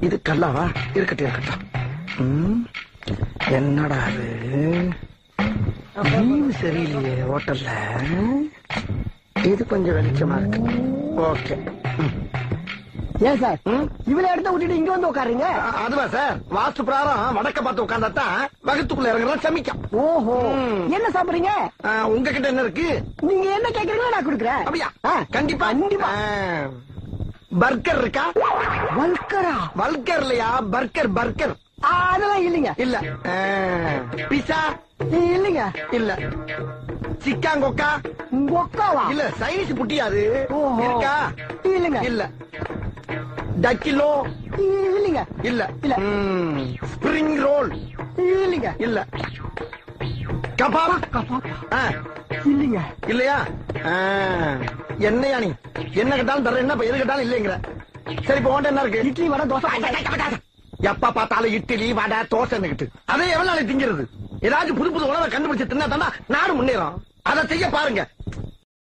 இது கல்லாவா இருக்கட்டும் இருக்கட்டும் ம், என்னடா அது வியூ சரியில்லையே ஹோட்டல்ல இது கொஞ்சம் வெளிச்சமா இருக்கு ஓகே ஏன் சார் ம்? இவளை இடத்த விட்டுட்டு இங்க வந்து உட்காருங்க அ- அதுவா சார் வாஸ்து பிராரம் வடக்க பார்த்து உட்கார்ந்தாத்தான் வகுத்துக்குள்ள இறங்குறதா சமிக்கம் ஓஹோ ம். என்ன சாப்பிடுறீங்க ஆ, உங்ககிட்ட என்ன இருக்கு நீங்க என்ன கேக்குறீங்களோ நான் கொடுக்குறேன் அப்படியா ஆ, கண்டிப்பா கண்டிப்பா பர்கர் இருக்கா வல்கரா வல்கர் இல்லையா பர்கர் பர்கர் ஆ, அதெல்லாம் இல்லைங்க இல்ல பிசா இல்லைங்க இல்ல சிக்காங்கொக்கா ஒக்காவா இல்ல சைனீஸ் புட்டியா அது ஓஹோ. இருக்கா இல்லைங்க இல்ல டக்கிலோ இல்லைங்க இல்ல இல்ல. ஸ்பிரிங் ரோல் இல்லைங்க இல்ல கபாப் ஆ, இல்லைங்க இல்லையா ஆ, என்னையா நீ என்ன கேட்டாலும் தர என்ன இப்ப எது கேட்டாலும் இல்லைங்கிற சரி இப்ப உன்ட்ட என்ன இருக்கு இட்லி வடை தோசை எப்ப பார்த்தாலும் இட்லி வடை தோசைன்னுகிட்டு அதை எவ்வளவு நாளைக்கு திங்கிறது ஏதாச்சும் புது புது உணவை கண்டுபிடிச்சு தின்னா தானே நாடு முன்னேறும் அதை செய்ய பாருங்க